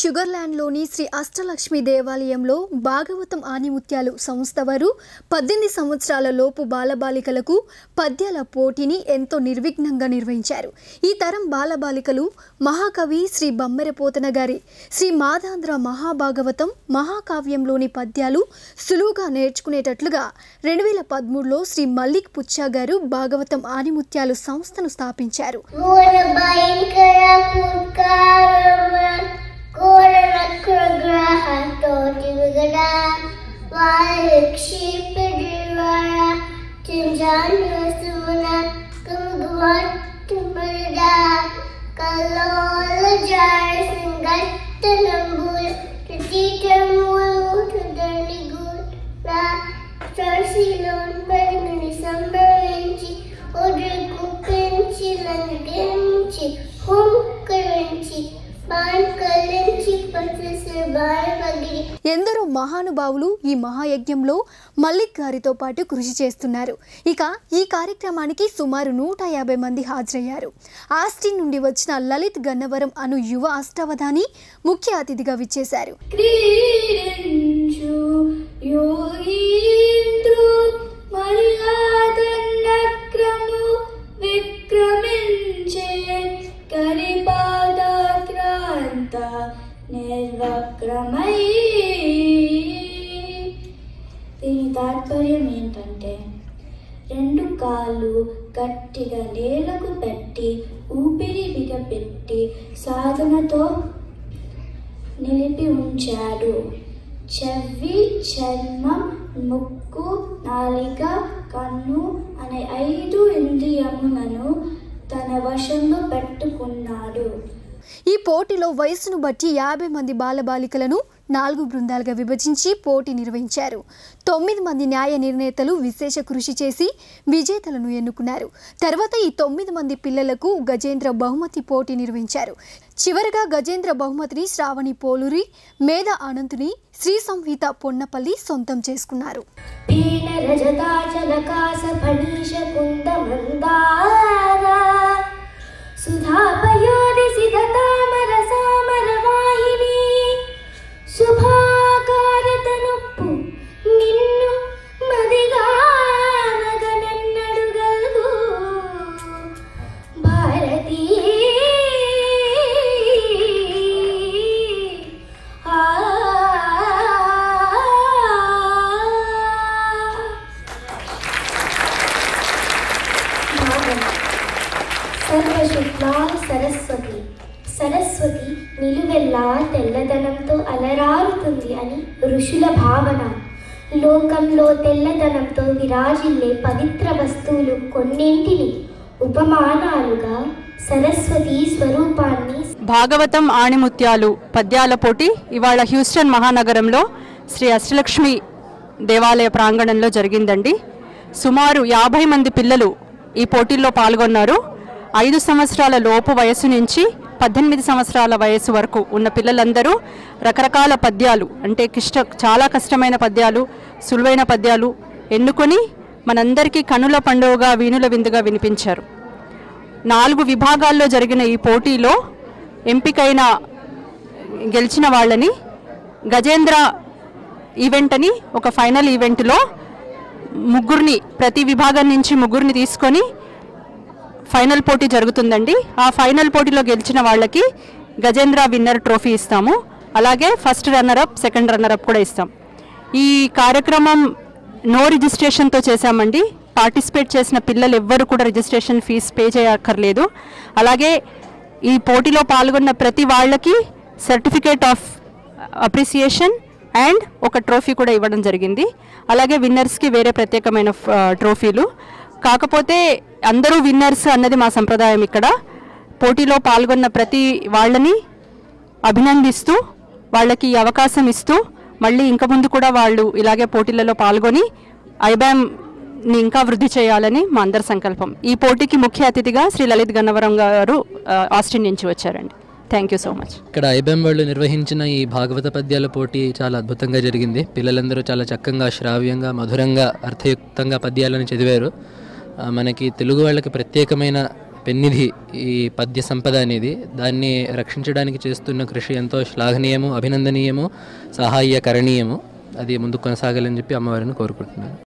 షుగర్లాండ్లోని శ్రీ అష్టలక్ష్మి దేవాలయంలో భాగవతం ఆనిముత్యాలు సంస్థ వారు పద్దెనిమిది సంవత్సరాల లోపు బాలబాలికలకు పద్యాల పోటీని ఎంతో నిర్విఘ్నంగా నిర్వహించారు ఈ తరం బాలబాలికలు మహాకవి శ్రీ బమ్మెరపోతన గారి శ్రీ మాదాంధ్ర మహాభాగవతం మహాకావ్యంలోని పద్యాలు సులువుగా నేర్చుకునేటట్లుగా రెండు వేల పదమూడులో శ్రీ మల్లిక్ పుచ్చా గారు భాగవతం ఆనిముత్యాలు సంస్థను స్థాపించారు ఘోర భయంకర పుట్కారమ ఘోర నక్రగ్రహంతో తిరుగడ వారి క్షిపిడివార చింజాన్వసున కముగువట్టుమరుడ కల్లోల జార సంగట్టనంబుల్ ప్రతీటములు తుదనిగుల సరసిలోన్ పెరిగిని సంభవించి ఒడ్రుకు పెంచి లంగరించి హుంకరించి బాన్కరించి పచ్చసి బారబగిరి ఎందరో మహానుభావులు ఈ మహాయజ్ఞంలో మల్లిక్ గారితో పాటు కృషి చేస్తున్నారు ఇక ఈ కార్యక్రమానికి సుమారు నూట యాభై మంది హాజరయ్యారు ఆస్టిన్ నుండి వచ్చిన లలిత్ గన్నవరం అను యువ అష్టావధాని ముఖ్య అతిథిగా విచ్చేశారు క్రీడించు యోగీంద్రు మల్లాదన్నక్రము విక్రమించే కరిపాదాక్రాంత నిర్వక్రమై దీని తాత్పర్యం ఏంటంటే రెండు కాళ్ళు గట్టిగా నేలకు పెట్టి ఊపిరి బిగపెట్టి సాధనతో నిలిపి ఉంచాడు చెవి చర్మం ముక్కు నాలిక కన్ను అనే ఐదు ఇంద్రియములను తన వశంలో పెట్టుకున్నాడు ఈ పోటీలో వయసును బట్టి యాభై మంది బాలబాలికలను నాలుగు బృందాలుగా విభజించి పోటీ నిర్వహించారు తొమ్మిది మంది న్యాయ నిర్ణేతలు విశేష కృషి చేసి విజేతలను ఎన్నుకున్నారు తర్వాత ఈ తొమ్మిది మంది పిల్లలకు గజేంద్ర బహుమతి పోటీ నిర్వహించారు చివరగా గజేంద్ర బహుమతిని శ్రావణి పోలూరి మేధ అనంతుని శ్రీ సంహిత పొన్నపల్లి సొంతం చేసుకున్నారు పీన రజతాచలకాస ఫణీష కుంద మందార సుధాపయోధి సిధ తామర సామర వాహిని శుభాకారతనొప్పు నిన్ను మదిగానగనన్నడుగల్గు భారతీ భాగం సర్వశుక్లా సరస్వతి సరస్వతి నిలువెల్లా తెల్లదనంతో అలరారుతుంది అని ఋషుల భావన లోకంలో తెల్లదనంతో విరాజిల్లే పవిత్ర వస్తువులు కొన్నింటిని ఉపమానాలుగా సరస్వతి స్వరూపాన్ని భాగవతం ఆణిముత్యాలు పద్యాల పోటీ ఇవాళ హ్యూస్టన్ మహానగరంలో శ్రీ అష్టలక్ష్మి దేవాలయ ప్రాంగణంలో జరిగిందండి సుమారు యాభై మంది పిల్లలు ఈ పోటీల్లో పాల్గొన్నారు ఐదు సంవత్సరాల లోపు వయసు నుంచి పద్దెనిమిది సంవత్సరాల వయసు వరకు ఉన్న పిల్లలందరూ రకరకాల పద్యాలు అంటే కిష్ట చాలా కష్టమైన పద్యాలు సులువైన పద్యాలు ఎన్నుకొని మనందరికీ కనుల పండుగగా వీణుల విందుగా వినిపించారు నాలుగు విభాగాల్లో జరిగిన ఈ పోటీలో ఎంపికైన గెలిచిన వాళ్ళని గజేంద్ర ఈవెంట్ అని ఒక ఫైనల్ ఈవెంట్లో ముగ్గురిని ప్రతి విభాగం నుంచి ముగ్గురిని తీసుకొని ఫైనల్ పోటీ జరుగుతుందండి ఆ ఫైనల్ పోటీలో గెలిచిన వాళ్ళకి గజేంద్ర విన్నర్ ట్రోఫీ ఇస్తాము అలాగే first runner up second runner up కూడా ఇస్తాం ఈ కార్యక్రమం నో రిజిస్ట్రేషన్తో చేశామండి పార్టిసిపేట్ చేసిన పిల్లలు ఎవ్వరు కూడా రిజిస్ట్రేషన్ ఫీజు పే చేయక్కర్లేదు అలాగే ఈ పోటీలో పాల్గొన్న ప్రతి వాళ్ళకి సర్టిఫికేట్ ఆఫ్ అప్రిసియేషన్ అండ్ ఒక ట్రోఫీ కూడా ఇవ్వడం జరిగింది అలాగే విన్నర్స్కి వేరే ప్రత్యేకమైన ఆ, ట్రోఫీలు కాకపోతే అందరూ విన్నర్స్ అన్నది మా సంప్రదాయం ఇక్కడ పోటీలో పాల్గొన్న ప్రతి వాళ్ళని అభినందిస్తూ వాళ్ళకి ఈ అవకాశం ఇస్తూ మళ్ళీ ఇంక ముందు కూడా వాళ్ళు ఇలాగే పోటీలలో పాల్గొని ఐబామ్ని ఇంకా వృద్ధి చేయాలని మా అందరి సంకల్పం ఈ పోటీకి ముఖ్య అతిథిగా శ్రీ లలిత్ గన్నవరం గారు ఆ, ఆస్టిన్ నుంచి వచ్చారండి థ్యాంక్ యూ సో మచ్ ఇక్కడ ఐబెం వాళ్ళు నిర్వహించిన ఈ భాగవత పద్యాల పోటీ చాలా అద్భుతంగా జరిగింది పిల్లలందరూ చాలా చక్కగా శ్రావ్యంగా మధురంగా అర్థయుక్తంగా పద్యాలను చదివారు ఆ, మనకి తెలుగు వాళ్ళకి ప్రత్యేకమైన పెన్నిధి ఈ పద్య సంపద అనేది దాన్ని రక్షించడానికి చేస్తున్న కృషి ఎంతో శ్లాఘనీయము అభినందనీయము సహాయకరణీయము అది ముందుకు కొనసాగాలని చెప్పి అమ్మవారిని కోరుకుంటున్నాను